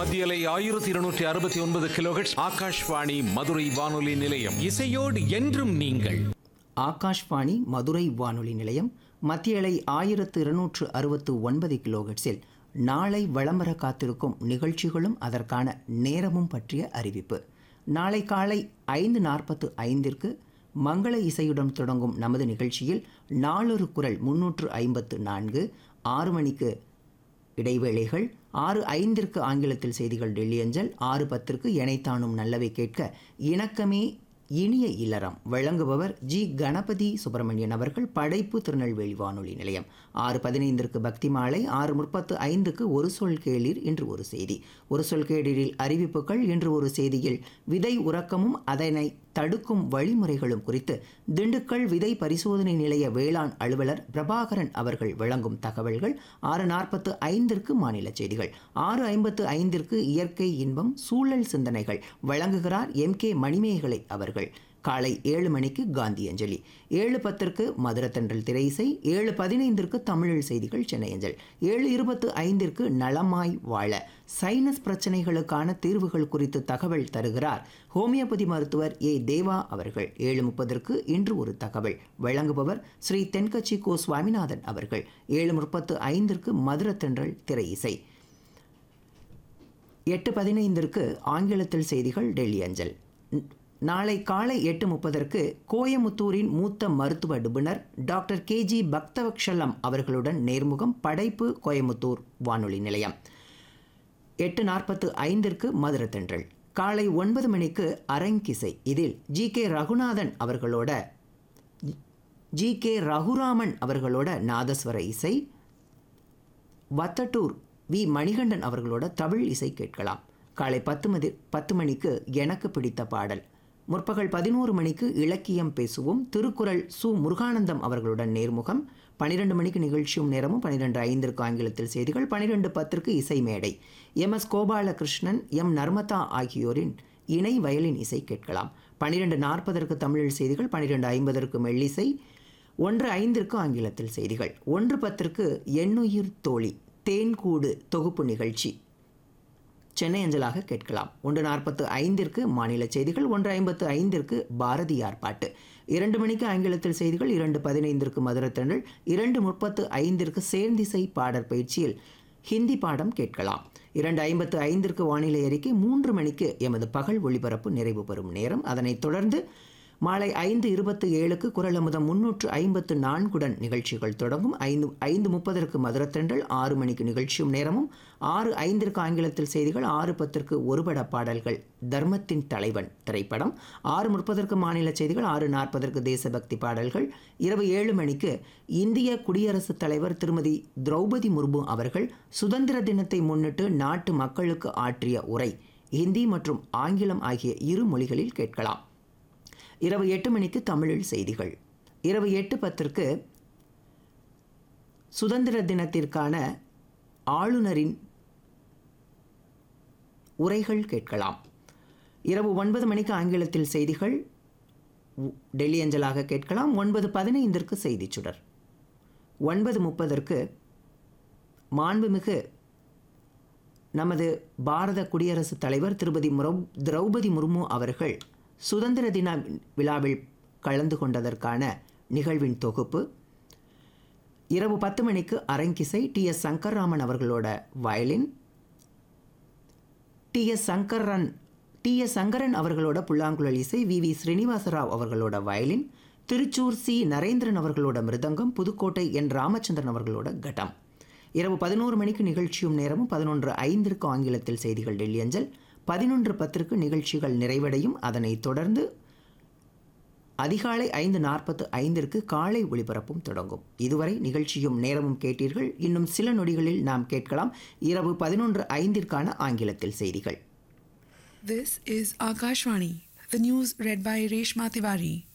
மத்தியலை ஆயிரத்தி இருநூற்றி அறுபத்தி ஒன்பது கிலோஹெட்ஸ் ஆகாஷ்வாணி மதுரை வானொலி நிலையம் இசையோடு என்றும் நீங்கள் ஆகாஷ்வாணி மதுரை வானொலி நிலையம் மத்திய அலை ஆயிரத்து இருநூற்று அறுபத்து ஒன்பது கிலோஹெட்ஸில் நாளை வளம்பர காத்திருக்கும் நிகழ்ச்சிகளும் அதற்கான நேரமும் பற்றிய அறிவிப்பு நாளை காலை ஐந்து நாற்பத்து ஐந்திற்கு மங்கள இசையுடன் தொடங்கும் நமது நிகழ்ச்சியில் நாளொரு குரல் முன்னூற்று ஐம்பத்து நான்கு ஆறு மணிக்கு இடைவேளைகள் ஆறு ஐந்திற்கு ஆங்கிலத்தில் செய்திகள் டெல்லி அஞ்சல் ஆறு பத்திற்கு எனைத்தானும் நல்லவை கேட்க இணக்கமே இனிய இல்லறம் வழங்குபவர் ஜி கணபதி சுப்பிரமணியன் அவர்கள் படைப்பு திருநெல்வேலி வானொலி நிலையம் ஆறு பதினைந்திற்கு பக்தி மாலை ஆறு முப்பத்து ஐந்துக்கு ஒரு சொல் கேளீர் இன்று ஒரு செய்தி ஒரு சொல் கேளீரில் அறிவிப்புகள் இன்று ஒரு செய்தியில் விதை உறக்கமும் அதனை தடுக்கும் வழிமுறைகளும் குறித்து திண்டுக்கல் விதை பரிசோதனை நிலைய வேளாண் அலுவலர் பிரபாகரன் அவர்கள் வழங்கும் தகவல்கள் ஆறு நாற்பத்து ஐந்திற்கு மாநில செய்திகள் ஆறு ஐம்பத்து ஐந்திற்கு இயற்கை இன்பம் சூழல் சிந்தனைகள் வழங்குகிறார் எம் கே மணிமேகலை அவர்கள் காலை ஏழு மணிக்கு காந்தி அஞ்சலி ஏழு பத்திற்கு மதுரத்தன்றல் திரை இசை ஏழு பதினைந்திற்கு தமிழில் செய்திகள் சென்னை அஞ்சல் ஏழு இருபத்து ஐந்திற்கு நலமாய் வாழ சைனஸ் பிரச்சனைகளுக்கான தீர்வுகள் குறித்து தகவல் தருகிறார் ஹோமியோபதி மருத்துவர் ஏ தேவா அவர்கள் ஏழு முப்பதற்கு இன்று ஒரு தகவல் வழங்குபவர் ஸ்ரீ தென்கட்சி கோ சுவாமிநாதன் அவர்கள் ஏழு முப்பத்து ஐந்திற்கு மதுரத்தன்றல் திரை இசை எட்டு பதினைந்திற்கு ஆங்கிலத்தில் செய்திகள் டெல்லி அஞ்சல் ந- நாளை காலை எட்டு முப்பதற்கு கோயமுத்தூரின் மூத்த மருத்துவ நிபுணர் டாக்டர் கே ஜி பக்தவக்ஷலம் அவர்களுடன் நேர்முகம் படைப்பு கோயமுத்தூர் வானொலி நிலையம் எட்டு நாற்பத்து ஐந்திற்கு மதுரத்தென்றல் காலை ஒன்பது மணிக்கு அரங்கிசை இதில் ஜி கே ரகுநாதன் அவர்களோட ஜி கே ரகுராமன் அவர்களோட நாதஸ்வர இசை வத்தட்டூர் வி மணிகண்டன் அவர்களோட தமிழ் இசை கேட்கலாம் காலை பத்து மதி பத்து மணிக்கு எனக்கு பிடித்த பாடல் முற்பகல் பதினோரு மணிக்கு இலக்கியம் பேசுவோம் திருக்குறள் சு முருகானந்தம் அவர்களுடன் நேர்முகம் பனிரெண்டு மணிக்கு நிகழ்ச்சியும் நேரமும் பனிரெண்டு ஐந்திற்கு ஆங்கிலத்தில் செய்திகள் பனிரெண்டு பத்திற்கு இசை மேடை M S Gopalakrishnan M Narmada ஆகியோரின் இணை வயலின் இசை கேட்கலாம் பனிரெண்டு நாற்பதற்கு தமிழில் செய்திகள் பனிரெண்டு ஐம்பதற்கு மெல்லிசை ஒன்று ஐந்திற்கு ஆங்கிலத்தில் செய்திகள் ஒன்று பத்திற்கு எண்ணுயிர் தோழி தேன்கூடு தொகுப்பு நிகழ்ச்சி சென்னை அஞ்சலாக கேட்கலாம் ஒன்று நாற்பத்து ஐந்திற்கு மாநில செய்திகள் ஒன்று ஐம்பத்து ஐந்திற்கு பாரதியார் பாட்டு இரண்டு மணிக்கு ஆங்கிலத்தில் செய்திகள் இரண்டு பதினைந்திற்கு மதுரத்தண்டல் இரண்டு முப்பத்து ஐந்திற்கு சேர்ந்திசை பாடற் பயிற்சியில் ஹிந்தி பாடம் கேட்கலாம் இரண்டு ஐம்பத்து ஐந்திற்கு வானிலை அறிக்கை மூன்று மணிக்கு எமது பகல் ஒளிபரப்பு நிறைவு பெறும் நேரம் அதனைத் தொடர்ந்து மாலை ஐந்து இருபத்து ஏழுக்கு குரல் அமுதம் முன்னூற்று ஐம்பத்து நான்குடன் நிகழ்ச்சிகள் தொடங்கும் ஐந்து ஐந்து முப்பதற்கு மதுரத்தண்டல் ஆறு மணிக்கு நிகழ்ச்சியும் நேரமும் ஆறு ஐந்திற்கு ஆங்கிலத்தில் செய்திகள் ஆறு பத்திற்கு ஒருபட பாடல்கள் தர்மத்தின் தலைவன் திரைப்படம் ஆறு முப்பதற்கு மாநில செய்திகள் ஆறு நாற்பதற்கு தேசபக்தி பாடல்கள் இரவு ஏழு மணிக்கு இந்திய குடியரசுத் தலைவர் திருமதி திரௌபதி முர்மு அவர்கள் சுதந்திர தினத்தை முன்னிட்டு நாட்டு மக்களுக்கு ஆற்றிய உரை ஹிந்தி மற்றும் ஆங்கிலம் ஆகிய இரு மொழிகளில் கேட்கலாம் இரவு எட்டு மணிக்கு தமிழில் செய்திகள் இரவு எட்டு பத்திற்கு சுதந்திர தினத்திற்கான ஆளுநரின் உரைகள் கேட்கலாம் இரவு ஒன்பது மணிக்கு ஆங்கிலத்தில் செய்திகள் உ- டெல்லி அஞ்சலாக கேட்கலாம் ஒன்பது பதினைந்திற்கு செய்திச் சுடர் ஒன்பது முப்பதற்கு மாண்புமிகு நமது பாரத குடியரசுத் தலைவர் திருப்பதி முரௌ- திரௌபதி முர்மு அவர்கள் சுதந்திர தின விழாவில் கலந்து கொண்டதற்கான நிகழ்வின் தொகுப்பு இரவு பத்து மணிக்கு அரங்கிசை டி எஸ் சங்கர்ராமன் அவர்களோட violin T S Sankaran T S Sankaran அவர்களோட புல்லாங்குழல் இசை வி வி ஸ்ரீனிவாசராவ் அவர்களோட வயலின் திருச்சூர் சி நரேந்திரன் அவர்களோட மிருதங்கம் புதுக்கோட்டை என் ராமச்சந்திரன் அவர்களோட கட்டம் இரவு பதினோரு மணிக்கு நிகழ்ச்சியும் நேரமும் பதினொன்று ஐந்திற்கு ஆங்கிலத்தில் செய்திகள் டெல்லி அஞ்சல் பதினொன்று பத்திற்கு நிகழ்ச்சிகள் நிறைவடையும் அதனைத் தொடர்ந்து அதிகாலை ஐந்து நாற்பத்து ஐந்திற்கு காலை ஒளிபரப்பும் தொடங்கும் இதுவரை நிகழ்ச்சியும் நேரமும் கேட்டீர்கள் இன்னும் சில நொடிகளில் நாம் கேட்கலாம் இரவு பதினொன்று ஐந்திற்கான ஆங்கிலத்தில் செய்திகள் This is Akashvani, the news read by Reshma Tiwari.